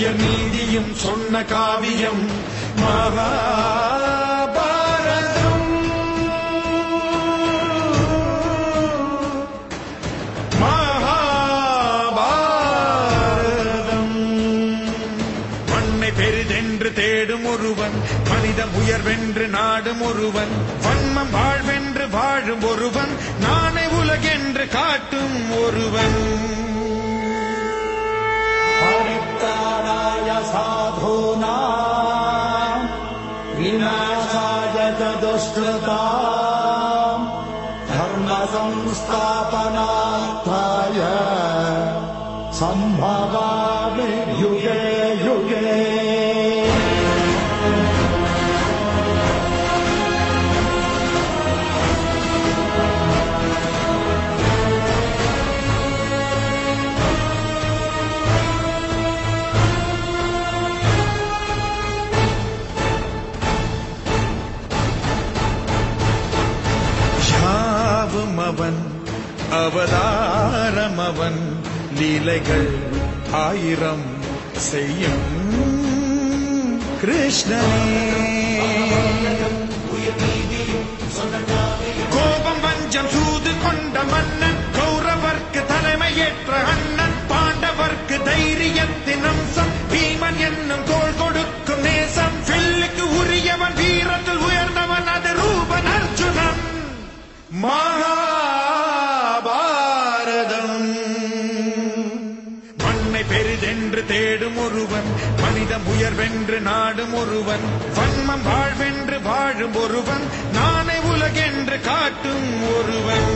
உயர் நீதியும் சொன்ன காவியம் மகாபாரதம் மகாபாரதம் மண்ணை பெரிதென்று தேடும் ஒருவன் மனிதம் உயர்வென்று நாடும் ஒருவன் வன்மம் வாழ்வென்று வாழும் ஒருவன் நானே உலகென்று காட்டும் ஒருவன் परित्राणाय साधूनाम् विनाशाय च दुष्कृताम् धर्मसंस्थापनार्थाय सम्भवामि युगे युगे யாவும் அவன் அவதாரம் அவன் லீலைகள் ஆயிரம் செய்யும் கிருஷ்ணனே கோபம் வஞ்சம் சூது கொண்ட மன்னன் கௌரவர்க்கு தலைமையேற்ற அண்ணன் பாண்டவர்க்கு தைரியத்தின் அம்சம் பீமன் என்னும் தோள் கொடுக்கும் நேசம் வில்லுக்கு உரியவன் வீரத்தில் உயர்ந்தவன் அது ரூபன் அர்ஜுனன் மகாபாரதம் மண்ணை பெரிதென்று தேடும் ஒருவன் மனிதம் உயர்வென்று நாடும் ஒருவன் வன்மம் வாழ்வென்று வாழும் ஒருவன் நானே உலகென்று காட்டும் ஒருவன்